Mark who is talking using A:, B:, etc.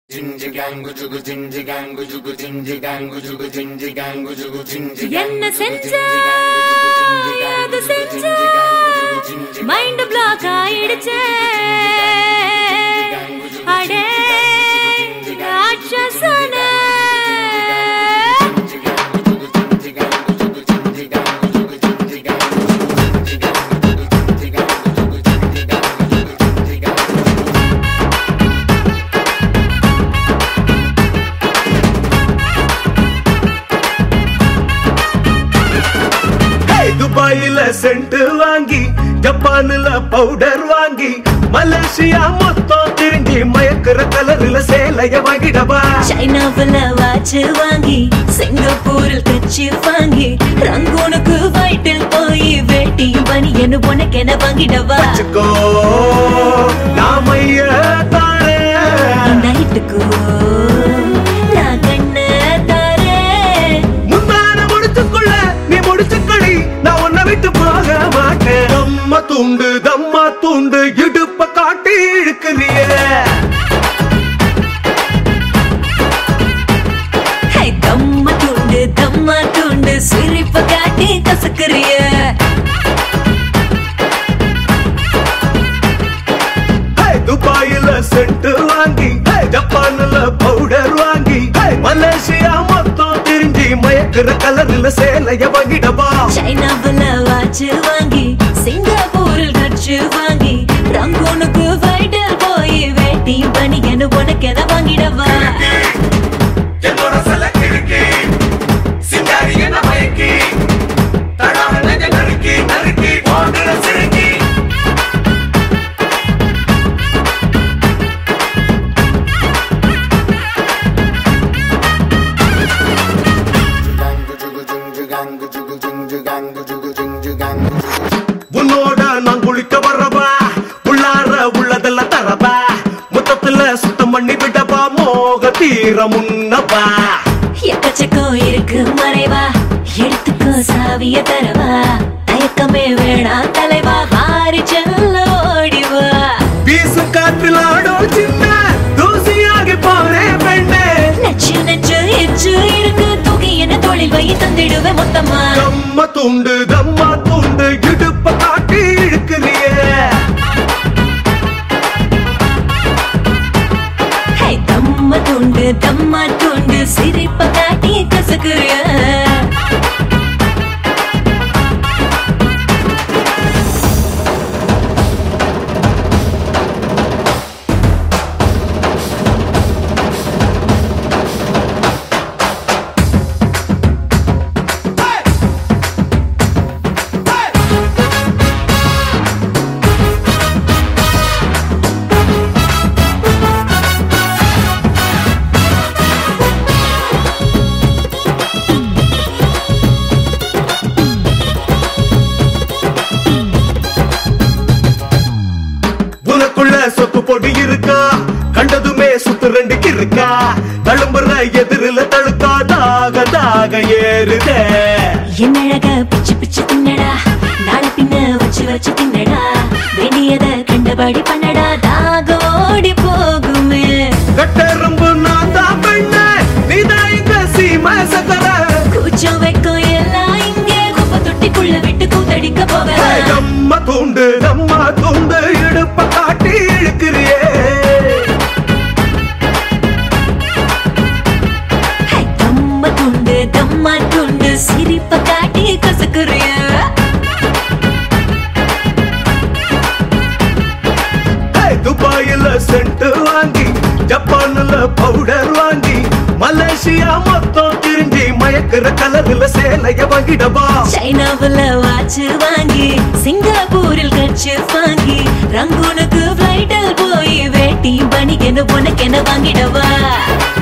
A: என்ன செஞ்ச அது செஞ்ச மைண்ட் பிளாக் ஆயிடுச்சு அடே ராட்சசன
B: ஹேய், துபாயில சென்ட் வாங்கி ஜப்பான்ல பவுடர் வாங்கி மலேசியா மொத்தம் திரும்பி மயக்கிற கலர்ல சேலைய வாங்கிடவா
A: சைனாவுல வாட்ச் வாங்கி சிங்கப்பூரில் கட்சி வாங்கி ரங்கூனுக்கு வயிற்றில் போய் வேட்டியும் பனியனு உனக்கென வாங்கிடவா
B: வச்சுக்கோ நாமைய தாரே
A: நைட்டுக்கு நான் கண்ணு தாரேன்
B: முந்தான முடிச்சுக்குள்ள நீ முடிச்சுக்கடி நான் உன்னை விட்டு போக மாட்டேன் தம்மா துண்டு தம்மா துண்டு இடுப்ப காட்டி இழுக்கிறிய
A: ஹே, தம்ம துண்டு தம்மா துண்டு சிரிப்ப காட்டி கசக்குறிய
B: ஹேய், துபாயில சென்ட் வாங்கி ஹேய், ஜப்பான்ல பவுடர் வாங்கி ஹேய், மலேசியா மொத்தம் திரும்பி மயக்கிற கலர்ல சேலைய வாங்கிடவா
A: சைனாவுல வாட்ச் வாங்கி சிங்கப்பூரில் கட்சி வாங்கி ரங்கூனுக்கு வயிற்றில் போய் வேட்டியும் பனியனு உனக்கென வாங்கிடவா
B: என்னோட செலக்ட் இருக்கு சிங்காரி என்ன மயக்கி தடாம நெஞ்ச நறுக்கி நறுக்கி போடுற சிறுக்கி உன்னோட நான் குளிக்க வரவா உள்ளார உள்ளதெல்லாம் தரவா மொத்தத்துல சுத்தம் பண்ணி விடவா மோக தீர முன்னவா
A: எக்கச்சக்கம் இருக்கு மறைவா எடுத்துக்கோ சாவிய தரவா தயக்கமே வேணாம் தலைவா மாறி செல்ல ஓடிவா
B: வீசும் காற்றில் ஆடும் சின்ன தூசியாகி போறே பெண்ணே
A: நச்சு நச்சு எச்சு இருக்கு தூக்கி என்ன தொழில் வை தந்திடுவேன் மொத்தமா
B: தம்ம துண்டு தம்மா துண்டு இடுப்ப காட்டி இழுக்கிறியே
A: ஹே, தம்ம துண்டு தம்மா துண்டு சிரிப்ப காட்டி கசக்குறிய
B: உனக்குள்ள சொத்து பொடி இருக்கா கண்டதுமே சுத்து ரெண்டுக்கு இருக்கா தழும்புற எதிரில தழுக்கா தாக தாக ஏறுதே
A: என்னழக பிச்சு பிச்சு தின்னடா நாளை பின்ன வச்சு வச்சு தின்னடா வேண்டியத கண்டபடி பண்ணடா தாக ஓடி போகுமே
B: கட்டெரும்பு நான் தான் பெண்ண நீதான் இங்க சீம சக்கர
A: கூச்சம் வைக்கும் எல்லாம் இங்கே குப்பை தொட்டிக்குள்ள விட்டு கூத்தடிக்க போவேன்
B: நம்ம தூண்டு நம்ம தூண்டு இடுப்ப காட்டி இழுக்கிறியே
A: ஹை, தம்ம துண்டு தம்மா துண்டு சிரிப்ப காட்டி கசக்குறிய
B: ஹேய், துபாயில சென்ட் வாங்கி ஜப்பான்ல பவுடர் வாங்கி மலேசியா மொத்தம் திரும்பி மயக்கிற கலர்ல சேலைய வாங்கிடவா
A: சைனாவுல வாட்ச் வாங்கி சிங்கப்பூரில் கட்சி வாங்கி ரங்கூனுக்கு பிளைட்டில் போய் வேட்டி பனிக்கென உனக்கென வாங்கிடவா